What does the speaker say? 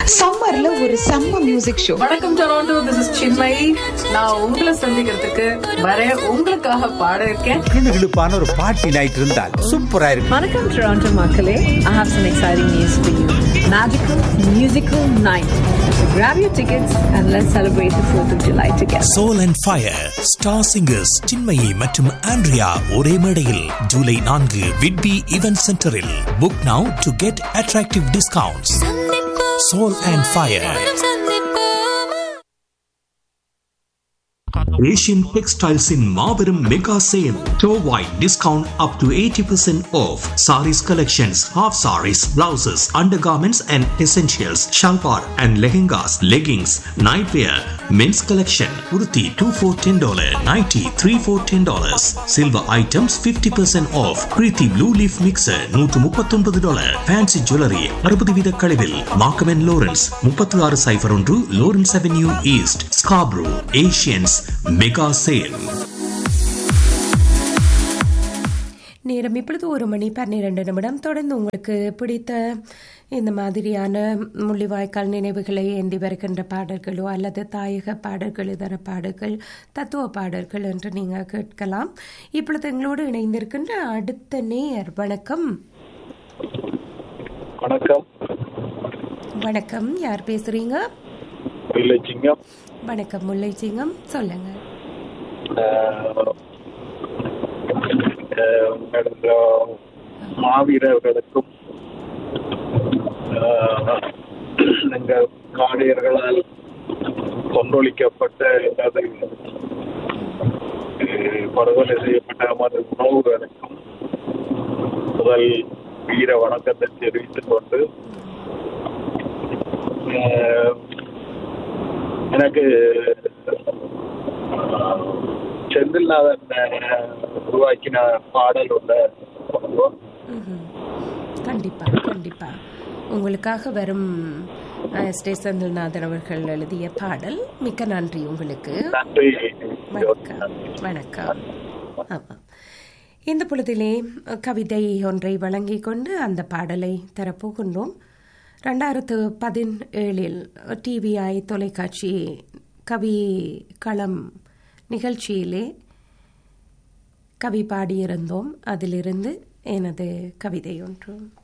சம்மர்ல ஒரு செம்ம மியூசிக் ஷோ வணக்கம் டொராண்டோ திஸ் இஸ் சின்மயி நான் உங்களை சந்திக்கிறதுக்கு வர உங்களுக்காக பாட இருக்கேன் கிளுகிளுப்பான ஒரு பார்ட்டி நைட் இருந்தால் சூப்பரா இருக்கும் Vanakkam Toronto Makale. I have some exciting news for you. Magical musical night. So grab your tickets and let's celebrate the 4th of July together. Soul and fire star singers Chinmayi மற்றும் Andrea ஒரே மேடையில் ஜூலை நான்கு Whitby event சென்டரில் book now to get attractive discounts soul and fire Asian டெக்ஸ்டைல்ஸின் மாபெரும் mega sale டோ wide discount up to eighty percent off saris collections half saris blouses undergarments and essentials shalwar and lehengas leggings night wear men's collection உடுத்தி two four ten dollar nighty three four ten dollars silver items fifty percent off Preethi Blue Leaf mixer நூற்று முப்பத்தொன்பது dollar fancy jewellery அறுபது வீத கழிவில் மார்க்கமென் Lawrence முப்பத்தி ஆறு cipher ஒன்று Lawrence Avenue East Scarborough Asians mega sale நேரம் இப்பொழுது ஒரு மணி பன்னிரண்டு நிமிடம் தொடர்ந்து உங்களுக்கு பிடித்த இந்த மாதிரியான முள்ளிவாய்க்கால் நினைவுகளை ஏந்தி வருகின்ற பாடல்களோ அல்லது தாயக பாடல்கள் இதர பாடல்கள் தத்துவ பாடல்கள் என்று நீங்கள் கேட்கலாம் இப்பொழுது எங்களோடு இணைந்திருக்கின்ற அடுத்த நேயர் வணக்கம் வணக்கம் வணக்கம் யார் பேசுறீங்க வில்லேஜிங்கம் வணக்கம் முல்லைச்சிங்கம் சொல்லுங்க மாவீரர்களுக்கும் ஆஹ், எங்கள் காடையர்களால் கொன்றொழிக்கப்பட்ட அல்லது ஆஹ், படுகொலை செய்யப்பட்ட நமது உறவுகளுக்கும் முதல் வீர வணக்கத்தை தெரிவித்துக் கொண்டு ஆஹ், எனக்கு ஆஹ், செந்தில்நாதன் ஆஹ், உருவாக்கின பாடல் உள்ள ம்ஹும். கண்டிப்பா கண்டிப்பா உங்களுக்காக வரும் எஸ் டே செந்தில்நாதன் அவர்கள் எழுதிய பாடல் மிக்க நன்றி உங்களுக்கு நன்றி வணக்கம் வணக்கம் ஆமாம் இந்த பொழுதிலே கவிதை ஒன்றை வழங்கிக் கொண்டு அந்த பாடலை தரப்போகின்றோம் ரெண்டாயிரத்து பதினேழில் டிவிஐ தொலைக்காட்சி கவி களம் நிகழ்ச்சியிலே கவி பாடியிருந்தோம் அதிலிருந்து எனது கவிதை ஒன்று